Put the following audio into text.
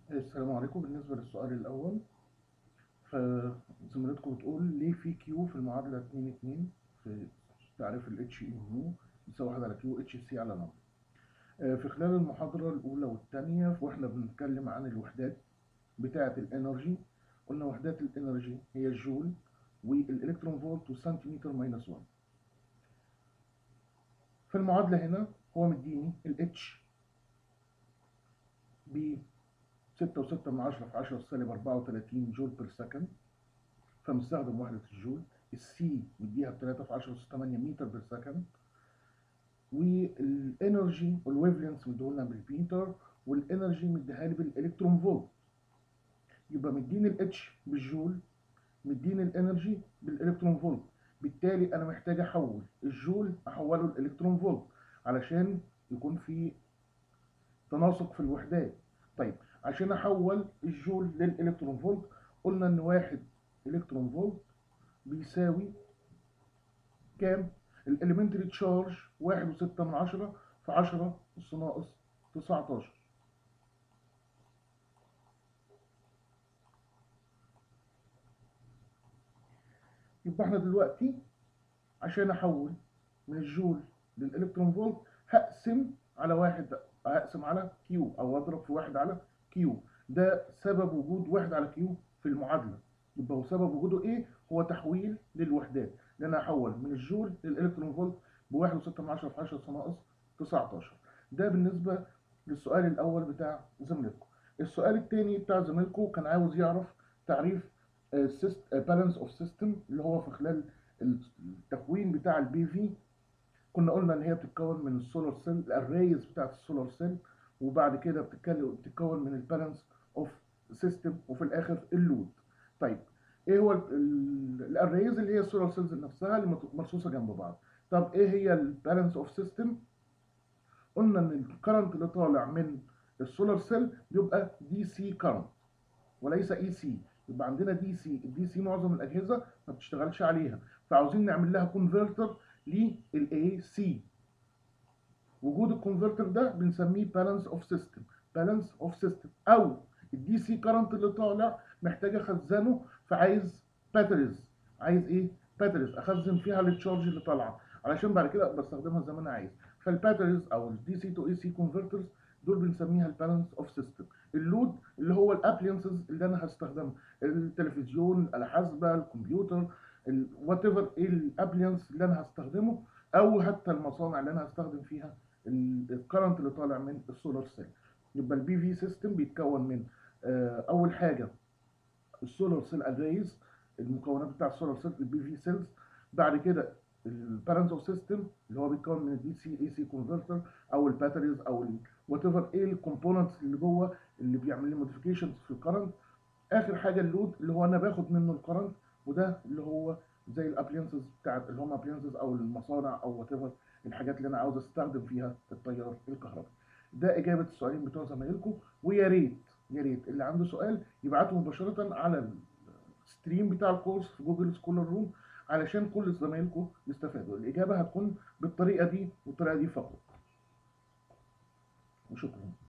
السلام عليكم بالنسبة للسؤال الأول فزميلتكم بتقول ليه في كيو في المعادلة 2 2 في تعريف ال اتش اي نيو يساوي 1 على كيو اتش سي على نمبر في خلال المحاضرة الأولى والثانية واحنا بنتكلم عن الوحدات بتاعة الانرجي قلنا وحدات الانرجي هي الجول والالكترون فولت والسنتيمتر ماينس 1 في المعادلة هنا هو مديني ال اتش ب 6.6 من 10 في 10 سالب 34 جول بير سكند فمستخدم وحدة الجول السي مديها ب 3 في 10 أس 8 متر بير سكند والانرجي والويفلنس مديهولنا بالمتر والانرجي مديها لي بالالكترون فولت يبقى مديني الاتش بالجول مديني الانرجي بالالكترون فولت بالتالي انا محتاج احول الجول احوله الالكترون فولت علشان يكون في تناسق في الوحدات طيب عشان احول الجول للالكترون فولت قلنا ان واحد الكترون فولت بيساوي كام الاليمنتري تشارج واحد وستة من عشرة في عشرة اس ناقص تسعتاشر يبقى احنا دلوقتي عشان احول من الجول للالكترون فولت هقسم على واحد هقسم على كيو او اضرب في واحد على كيو ده سبب وجود واحد على كيو في المعادله يبقى هو سبب وجوده ايه هو تحويل للوحدات لان احول من الجول للالكترون فولت ب 1.6 من 10 في 10 ناقص 19 ده بالنسبه للسؤال الاول بتاع زميلكم السؤال الثاني بتاع زميلكم كان عاوز يعرف تعريف بالانس اوف سيستم اللي هو في خلال التكوين بتاع البي في كنا قلنا ان هي بتتكون من السولار سيل الاريز بتاعت السولار سيل وبعد كده بتتكلم بتتكون من البالانس اوف سيستم وفي الاخر اللود طيب ايه هو الاريز اللي هي السولار سيلز نفسها اللي مرصوصه جنب بعض طب ايه هي البالانس اوف سيستم قلنا ان الكرنت اللي طالع من السولار سيل بيبقى دي سي كرنت وليس اي سي يبقى عندنا دي سي الدي سي معظم الاجهزه ما بتشتغلش عليها فعاوزين نعمل لها كونفرتر للاي سي وجود الكونفرتر ده بنسميه بالانس اوف سيستم بالانس اوف سيستم او الدي سي كرنت اللي طالع محتاج اخزنه فعايز باتريز عايز ايه باتريز اخزن فيها التشارج اللي طالعه علشان بعد كده بستخدمها زي ما انا عايز فالباتريز او الدي سي تو اي سي كونفرترز دول بنسميها البالانس اوف سيستم اللود اللي هو الابلينسز اللي انا هستخدمها التلفزيون الحاسبه الكمبيوتر وات ايفر ايه الابلينس اللي انا هستخدمه او حتى المصانع اللي انا هستخدم فيها الكرنت اللي طالع من السولار سيل يبقى البي في سيستم بيتكون من اول حاجه السولار سيل اريز المكونات بتاع السولار سيل البي في سيلز بعد كده البالانس اوف سيستم اللي هو بيتكون من الدي سي اي سي كونفرتر او الباتريز او وات ايفر ايه الكومبوننتس اللي جوه اللي بيعمل لي موديفيكيشنز في الكرنت اخر حاجه اللود اللي هو انا باخد منه الكرنت وده اللي هو زي الابلينسز بتاعت اللي هم ابلينسز او المصانع او وات ايفر الحاجات اللي انا عاوز استخدم فيها التيار الكهربائي ده اجابه السؤالين بتوع زمايلكم ويا ريت يا ريت اللي عنده سؤال يبعته مباشره على الستريم بتاع الكورس في جوجل سكولر روم علشان كل زمايلكم يستفادوا الاجابه هتكون بالطريقه دي والطريقه دي فقط وشكرا